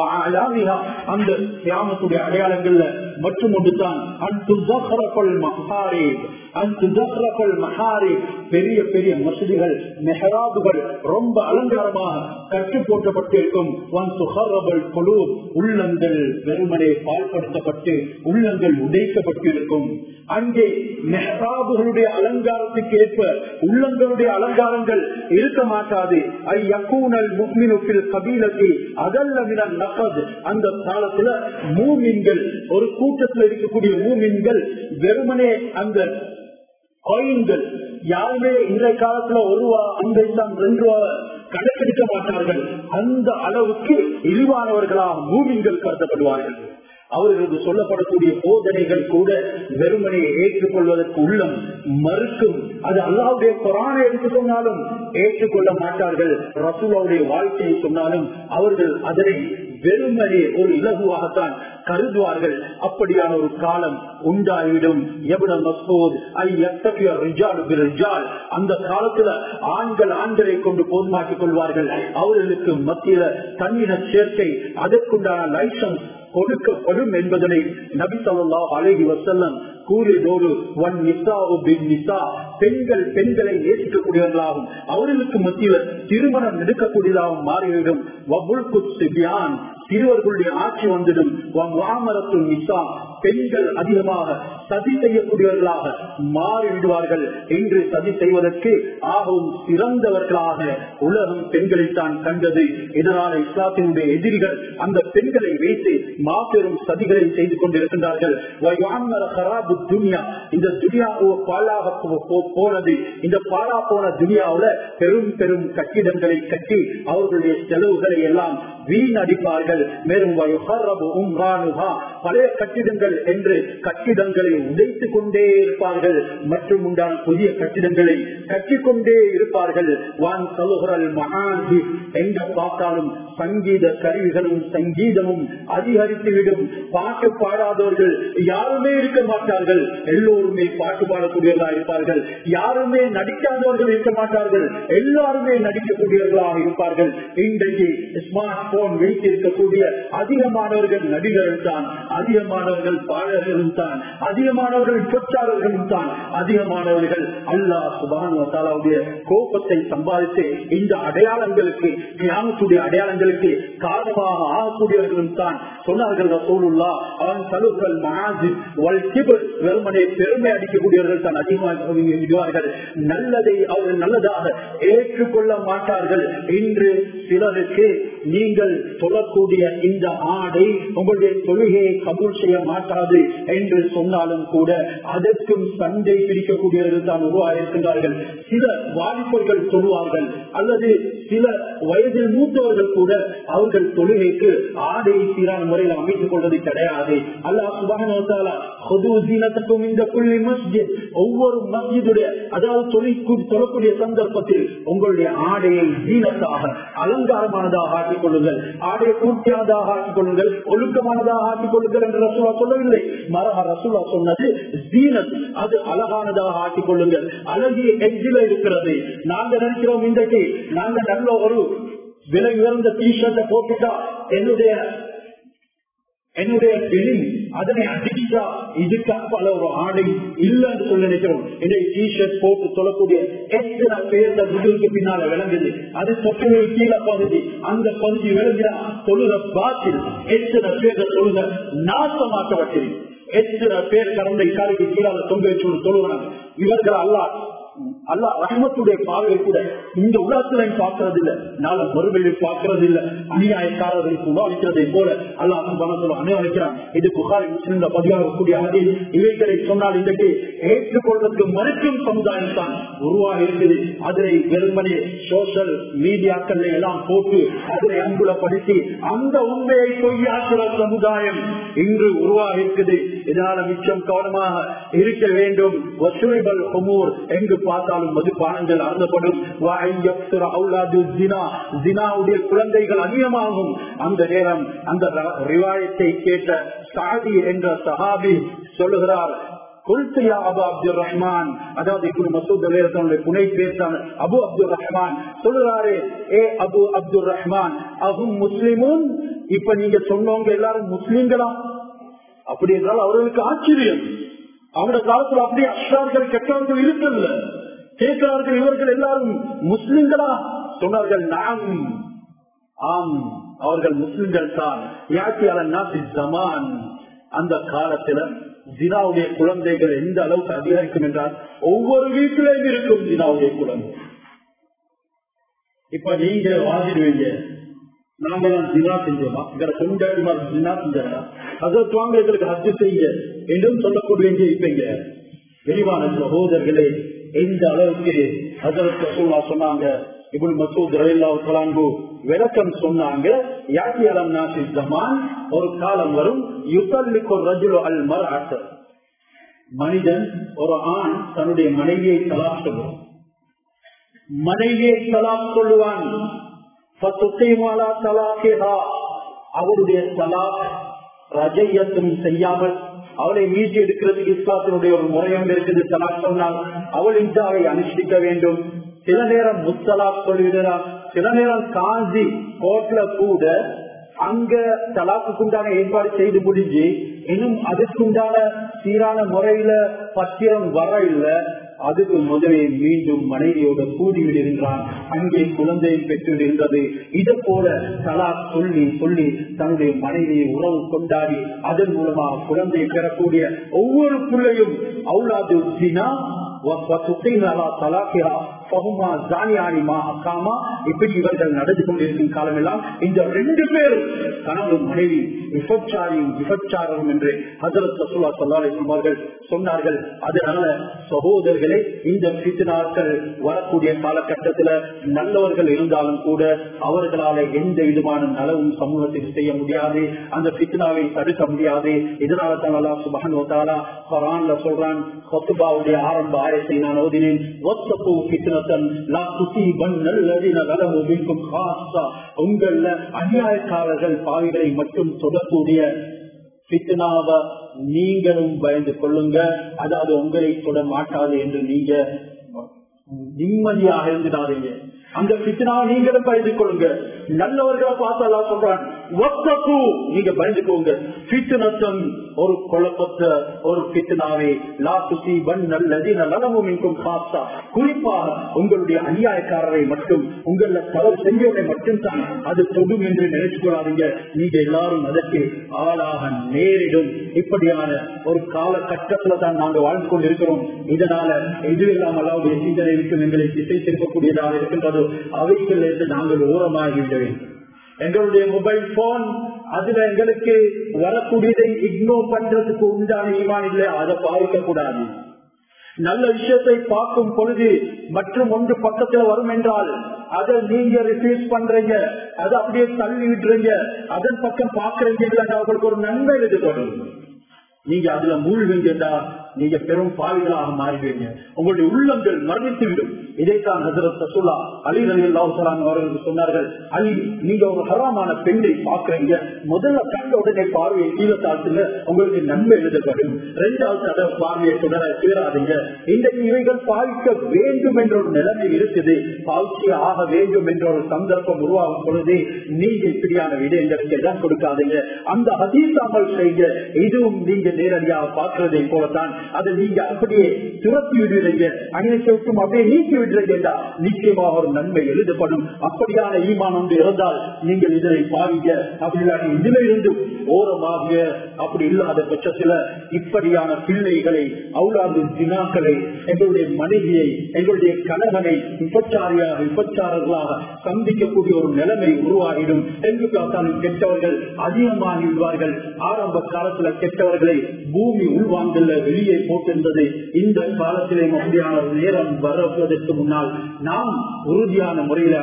அந்த கிராமத்துடைய அடையாளங்கள்ல மற்றும் ஒன்றுதான் மகாரி பெரிய பெரிய மசூதிகள் மெஹராபுகள் ரொம்ப அலங்காரமாக கட்டு போட்டப்பட்டிருக்கும் உள்ளங்கள் வெறுமனே பால்படுத்தப்பட்டு உள்ளங்கள் உடைக்கப்பட்டிருக்கும் அங்கே மெஹராபுகளுடைய அலங்காரத்துக்கு ஏற்ப உள்ளங்களுடைய அலங்காரங்கள் இருக்க மாட்டாது ஐயக்கூனல் முக்மினுக்கில் கபீலத்தில் அதல்ல மினல் நகது அந்த காலத்துல மூமின்கள் ஒரு கூட்டத்தில் இருக்கக்கூடிய மூமின்கள் வெறுமனே அந்த காயின்கள் யாருமே இன்றைய காலத்துல ஒரு ரூபா அந்த ரெண்டு ரூபா கணக்கெடுக்க மாட்டார்கள் அந்த அளவுக்கு இழிவானவர்களாக மூமின்கள் கருதப்படுவார்கள் அவர்களுக்கு சொல்லப்படக்கூடிய போதனைகள் கூட வெறுமனையை ஏற்றுக்கொள்வதற்கு உள்ளம் மறுக்கும் அது அல்லாவுடைய குரானை எடுத்து சொன்னாலும் ஏற்றுக்கொள்ள மாட்டார்கள் ரசூலாவுடைய வாழ்க்கையை சொன்னாலும் அவர்கள் அதனை வெறுமனே ஒரு இலகுவாகத்தான் கருதுவார்கள் அப்படியான ஒரு காலம் உண்டாகிவிடும் எவ்வளவு மசூத் ஐ ரிஜால் அந்த காலத்துல ஆண்கள் ஆண்களை கொண்டு போதுமாக்கிக் கொள்வார்கள் அவர்களுக்கு மத்தியில தன்னின சேர்க்கை அதற்குண்டான லைசன்ஸ் கொடுக்கப்படும் என்பதனை நபி சொல்லா அழகி வசல்லம் கூறியதோடு ஒன் நிசா நிசா பெண்கள் பெண்களை நேசிக்கக்கூடியவர்களாகும் அவர்களுக்கு மத்தியில் திருமணம் எடுக்கக்கூடியதாகவும் மாறிவிடும் சிறுவர்களுடைய ஆட்சி வந்துடும் நிசா பெண்கள் அதிகமாக சதி செய்யக்கூடியவர்களாக மாறிவிடுவார்கள் என்று சதி செய்வதற்கு ஆகவும் சிறந்தவர்களாக உலகம் பெண்களை தான் கண்டது இதனால இஸ்லாத்தினுடைய எதிரிகள் அந்த பெண்களை வைத்து மாபெரும் சதிகளை செய்து கொண்டிருக்கின்றார்கள் துனியா இந்த துனியா பாலாக போனது இந்த பாலா போன துனியாவுல பெரும் பெரும் கட்டிடங்களை கட்டி அவர்களுடைய செலவுகளை எல்லாம் வீணடிப்பார்கள் மேலும் பழைய கட்டிடங்கள் என்று கட்டிடங்களை உடைத்துக் கொண்டே இருப்பார்கள் மற்றும் உண்டான புதிய கட்டிடங்களை கட்டிக்கொண்டே இருப்பார்கள் வான் சலுகரல் மகாந்தி எங்க பார்த்தாலும் சங்கீத கருவிகளும் சங்கீதமும் அதிகரித்துவிடும் பாட்டு பாடாதவர்கள் யாருமே இருக்க மாட்டார்கள் எல்லோருமே பாட்டு பாடக்கூடியவர்களாக இருப்பார்கள் யாருமே நடிக்காதவர்கள் இருக்க மாட்டார்கள் எல்லாருமே நடிக்கக்கூடியவர்களாக இருப்பார்கள் இன்றைக்கு ஸ்மார்ட் போன் வைத்திருக்கக்கூடிய அதிகமானவர்கள் நடிகர்கள் தான் அதிகமானவர்கள் பாடல்களும் தான் அதிகமானவர்கள் சொற்றாளர்களும் தான் அதிகமானவர்கள் அல்லாஹ் சுபான சுபானுடைய கோபத்தை சம்பாதித்து இந்த அடையாளங்களுக்கு கியாமத்துடைய அடையாளங்களுக்கு காரணமாக ஆகக்கூடியவர்களும் தான் சொன்னார்கள் ரசூலுல்லா அவன் சலுக்கள் மனாஜி வல் கிபர் வெறுமனே பெருமை அடிக்கக்கூடியவர்கள் தான் அதிகமாக விடுவார்கள் நல்லதை அவர்கள் நல்லதாக ஏற்றுக்கொள்ள மாட்டார்கள் இன்று சிலருக்கு நீங்கள் சொல்லக்கூடிய இந்த ஆடை உங்களுடைய தொழுகையை கபூல் செய்ய மாட்டாது என்று சொன்னாலும் கூட அதற்கும் சண்டை பிடிக்கக்கூடியவர்கள் தான் உருவாகியிருக்கின்றார்கள் சில வாலிபர்கள் சொல்லுவார்கள் அல்லது சில வயதில் மூத்தவர்கள் கூட அவர்கள் தொழுகைக்கு ஆடையை சீரான முறையில் அமைத்துக் கொள்வது கிடையாது அல்லாஹ் சுபான இந்த புள்ளி மஸ்ஜித் ஒவ்வொரு மஸ்ஜிதுடைய அதாவது தொழில் சொல்லக்கூடிய சந்தர்ப்பத்தில் உங்களுடைய ஆடையை ஜீனத்தாக அலங்காரமானதாக ஆக்கிக் கொள்ளுங்கள் ஆடையை பூர்த்தியானதாக ஆக்கிக் கொள்ளுங்கள் ஒழுக்கமானதாக ஆக்கிக் கொள்ளுங்கள் என்று ரசூலா சொல்லவில்லை மரஹ ரசூலா சொன்னது ஜீனத் அது அழகானதாக ஆக்கிக் கொள்ளுங்கள் அழகிய எஞ்சில இருக்கிறது நாங்க நினைக்கிறோம் இன்றைக்கு நாங்க நல்ல ஒரு விலை உயர்ந்த டி ஷர்ட்டை போட்டுட்டா என்னுடைய என்னுடைய பெண் அதனை அடிச்சா இதுக்கு பல ஒரு ஆடை இல்லைன்னு சொல்லி நினைக்கிறோம் என்னுடைய டி ஷர்ட் போட்டு சொல்லக்கூடிய எத்தனை பேர்ந்த முதுகுக்கு பின்னால விளங்குது அது தொற்று கீழே பகுதி அந்த பகுதி விளங்கினா தொழுத பாத்தில் எத்தனை பேர் தொழுத நாசமாக்கப்பட்டிருக்கு எத்தனை பேர் கடந்த காலுக்கு கீழால தொங்க வச்சு தொழுகிறாங்க இவர்கள் அல்லா அல்லா ரஹ்மத்துடைய பார்வை கூட இந்த உலகத்திலையும் பார்க்கறது இல்ல நாளை மறுமையில் பார்க்கறது இல்ல அநியாயக்காரர்களுக்கு உணவளிக்கிறதை போல அல்லா பணத்தில் அனுபவிக்கிறான் இது புகாரி முஸ்லிம்ல பதிவாகக்கூடிய அதில் இவைகளை சொன்னால் இன்றைக்கு ஏற்றுக்கொள்வதற்கு மறுக்கும் சமுதாயம் தான் உருவாக இருக்குது அதனை வெறுமனே சோசியல் மீடியாக்கள் எல்லாம் போட்டு அதனை அன்புலப்படுத்தி அந்த உண்மையை பொய்யாக்குற சமுதாயம் இன்று உருவாக இருக்குது இதனால மிச்சம் கவனமாக இருக்க வேண்டும் வசூலிபல் ஹொமூர் எங்கு பார்த்தாலும் மதுபானங்கள் அருந்தப்படும் குழந்தைகள் அதிகமாகும் அந்த நேரம் அந்த ரிவாயத்தை கேட்ட சாதி என்ற சஹாபி சொல்லுகிறார் கொல்கையா அபு அப்துல் ரஹ்மான் அதாவது இப்படி மசூத் அலேரத்தனுடைய புனை பேசான அபு அப்துல் ரஹ்மான் சொல்லுறாரு ஏ அபு அப்துல் ரஹ்மான் அகும் முஸ்லிமும் இப்ப நீங்க சொன்னவங்க எல்லாரும் முஸ்லிம்களா அப்படி என்றால் அவர்களுக்கு ஆச்சரியம் அவருடைய காலத்தில் அப்படியே அஷ்டார்கள் கெட்டவர்கள் இருக்கல கேட்கிறார்கள் இவர்கள் எல்லாரும் முஸ்லிம்களா சொன்னார்கள் நாம் ஆம் அவர்கள் முஸ்லிம்கள் தான் யாத்தியாளர் ஜமான் அந்த காலத்துல ஜினாவுடைய குழந்தைகள் எந்த அளவுக்கு அதிகரிக்கும் என்றால் ஒவ்வொரு வீட்டிலையும் இருக்கும் ஜினாவுடைய குழந்தை இப்ப நீங்க வாங்கிடுவீங்க நாங்களாம் ஜினா செஞ்சோமா எங்களை கொண்டாடி ஜினா செஞ்சா அதற்கு வாங்க எங்களுக்கு ஹஜ்ஜு செய்ய என்றும் சொல்லக்கூடிய இருப்பீங்க விரிவான சகோதரர்களே எந்த அளவுக்கு ஹசரத் ரசூலா சொன்னாங்க இப்படி மசூத் ரயில்லாவு கலாங்கு விளக்கம் சொன்னாங்க யாக்கி அலம் நாசி ஜமான் ஒரு காலம் வரும் யுத்தல்லிக்கு ரஜுலு அல் மர் மனிதன் ஒரு ஆண் தன்னுடைய மனைவியை தலாக் சொல்லுவான் மனைவியை தலாக் சொல்லுவான் அவருடைய தலாக் ரஜையத்தும் செய்யாமல் அவளை மீட்டி எடுக்கிறதுக்கு இஸ்லாத்தினுடைய ஒரு முறையம் இருக்குது தலாக் சொன்னால் அவள் இன்றாவை அனுஷ்டிக்க வேண்டும் சில நேரம் முத்தலாக் சொல்லுகிறார் சில நேரம் காஞ்சி கோட்ல கூட அங்க தலாக்குண்டான ஏற்பாடு செய்து முடிஞ்சு இன்னும் அதுக்குண்டான சீரான முறையில பத்திரம் வர இல்லை அதுக்கு முதலே மீண்டும் மனைவியோட கூடி விடுகின்றான் அங்கே குழந்தை பெற்றிருந்தது இது போல தலா சொல்லி சொல்லி தன்னுடைய மனைவியை உறவு கொண்டாடி அதன் மூலமாக குழந்தை பெறக்கூடிய ஒவ்வொரு பிள்ளையும் அவுலாது இப்படி இவர்கள் நடந்து கொண்டிருக்கும் காலமெல்லாம் இந்த ரெண்டு பேரும் கணவன் மனைவி விபச்சாரியும் விபச்சாரம் என்று ஹசரத் ரசூலா சொல்லாலை சொன்னார்கள் சொன்னார்கள் அதனால சகோதரர்களே இந்த பித்தினாக்கள் வரக்கூடிய காலகட்டத்தில் நல்லவர்கள் இருந்தாலும் கூட அவர்களால எந்த விதமான நலவும் சமூகத்தில் செய்ய முடியாது அந்த பித்னாவை தடுக்க முடியாது இதனால தான் அல்லா சுபஹன் வத்தாலா குரான்ல சொல்றான் கொத்துபாவுடைய ஆரம்ப ஆயத்தை நான் ஓதினேன் ஒத்தப்பு பித்னத்தன் லா துசீபன் நல்லதின வலமு மின்கும் காசா உங்கள அநியாயக்காரர்கள் பாவிகளை மட்டும் தொடக்கூடிய பித்னாவ நீங்களும் பயந்து கொள்ளுங்க அதாவது உங்களை தொட மாட்டாது என்று நீங்க நிம்மதியாக இருந்துடாதீங்க அந்த பித்னாவை நீங்களும் பயந்து கொள்ளுங்க நல்லவர்களை பார்த்து அல்லா சொல்றான் ஒத்தகு நீங்க பயந்துக்கோங்க பித்னத்தம் ஒரு குழப்பத்தை ஒரு பித்னாவே லா துசி வன் நல்லது நலமும் இங்கும் காத்தா குறிப்பாக உங்களுடைய அநியாயக்காரரை மட்டும் உங்கள தவறு செஞ்சவரை மட்டும் தான் அது தொடும் என்று நினைச்சு கொள்ளாதீங்க நீங்க எல்லாரும் அதற்கு ஆளாக நேரிடும் இப்படியான ஒரு காலகட்டத்துல தான் நாங்கள் வாழ்ந்து கொண்டிருக்கிறோம் இதனால இது இல்லாமல் அல்லாவுடைய சிந்தனை இருக்கும் எங்களை திசை திருப்பக்கூடியதாக இருக்கின்றதோ அவைகளிலிருந்து நாங்கள் ஓரமாகிவிட எங்களுடைய மொபைல் போன் அதுல எங்களுக்கு வரக்கூடியதை இக்னோர் பண்றதுக்கு உண்டான ஈமான் இல்லை அதை பாதிக்க கூடாது நல்ல விஷயத்தை பார்க்கும் பொழுது மற்றும் ஒன்று பக்கத்துல வரும் என்றால் அதை நீங்க ரிசீவ் பண்றீங்க அதை அப்படியே தள்ளி விடுறீங்க அதன் பக்கம் பாக்குறீங்க அவர்களுக்கு ஒரு நன்மை எதிர்கொள்ளும் நீங்க அதுல மூழ்குங்கடா நீங்க பெரும் பாவிகளாக மாறுவீங்க உங்களுடைய உள்ளங்கள் மரணித்து விடும் இதைத்தான் ஹசரத் சசுல்லா அலி அலி அல்லாஹலாம் அவர்களுக்கு சொன்னார்கள் அலி நீங்க ஒரு ஹராமான பெண்ணை பாக்குறீங்க முதல்ல கண்ட உடனே பார்வையை கீழே தாழ்த்துங்க உங்களுக்கு நன்மை எழுதப்படும் ரெண்டாவது தடவை பார்வையை தொடர சேராதீங்க இன்றைக்கு இவைகள் பாவிக்க வேண்டும் என்ற ஒரு நிலைமை இருக்குது பாவிச்சு ஆக வேண்டும் என்ற ஒரு சந்தர்ப்பம் உருவாகும் பொழுது நீங்க இப்படியான விடயங்களுக்கு இடம் கொடுக்காதீங்க அந்த அதீசாமல் செய்ய இதுவும் நீங்க நேரடியாக பார்க்கிறதை போலத்தான் அதை நீங்க அப்படியே துரத்தி விடுவீங்க அகிலத்துக்கும் அப்படியே நீக்கி விடுறீங்க நிச்சயமாக ஒரு நன்மை எழுதப்படும் அப்படியான ஈமான் ஒன்று இருந்தால் நீங்கள் இதனை பாருங்க அப்படி இல்லாட்டி இதுல இருந்து ஓரமாக அப்படி இல்லாத பட்சத்துல இப்படியான பிள்ளைகளை அவுலாது தினாக்களை எங்களுடைய மனைவியை எங்களுடைய கணவனை விபச்சாரியாக விபச்சாரர்களாக சந்திக்கக்கூடிய ஒரு நிலைமை உருவாகிடும் எங்குக்காத்தான் கெட்டவர்கள் அதிகமாகி விடுவார்கள் ஆரம்ப காலத்துல கெட்டவர்களை பூமி உள்வாங்கல்ல வெளியே போட்டிருந்தது இந்த காலத்திலே அப்படியான ஒரு நேரம் வருவதற்கு முன்னால் நாம் உறுதியான முறையில்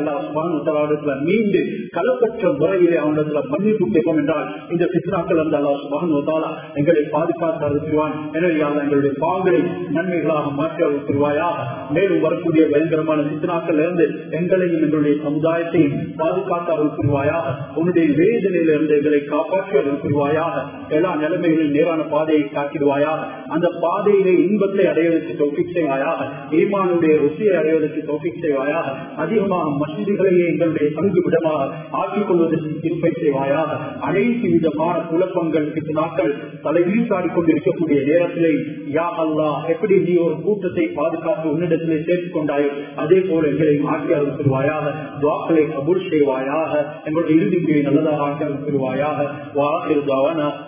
அல்லா மீண்டு கலப்பற்ற முறையிலே அவனிடத்துல மன்னிப்பு கேட்போம் என்றால் இந்த பித்னாக்கள் அந்த அல்லா சுபான் எங்களை பாதுகாத்து அறுத்துவான் எனவே எங்களுடைய பாங்களை நன்மைகளாக மாற்றி அறுத்துருவாயாக மேலும் வரக்கூடிய பயங்கரமான பித்னாக்கள் இருந்து எங்களையும் எங்களுடைய சமுதாயத்தையும் பாதுகாத்து அறுத்துருவாயாக உன்னுடைய வேதனையில இருந்து எங்களை காப்பாற்றி அறுத்துருவாயாக எல்லா நிலைமைகளில் நேரான பாதையை காட்டிடுவாயாக அந்த பாதையிலே இன்பத்தை அடைவதற்கு தோப்பிக் செய்வாயாக ஈமானுடைய ருசியை அடைவதற்கு தோப்பிக் செய்வாயாக அதிகமாக மசிதிகளையே எங்களுடைய பங்கு விடமாக ஆக்கிக் கொள்வதற்கு திருப்பை செய்வாயாக அனைத்து விதமான குழப்பங்கள் நாட்கள் தலைவீழ்த்தாடி கொண்டிருக்கக்கூடிய நேரத்திலே யா அல்லா எப்படி நீ ஒரு கூட்டத்தை பாதுகாத்து உன்னிடத்திலே சேர்த்துக் கொண்டாயோ அதே போல எங்களை ஆக்கி அறுத்துருவாயாக துவாக்களை கபூல் செய்வாயாக எங்களுடைய இறுதிக்கு நல்லதாக ஆக்கி அறுத்துருவாயாக வாக்கிருதாவான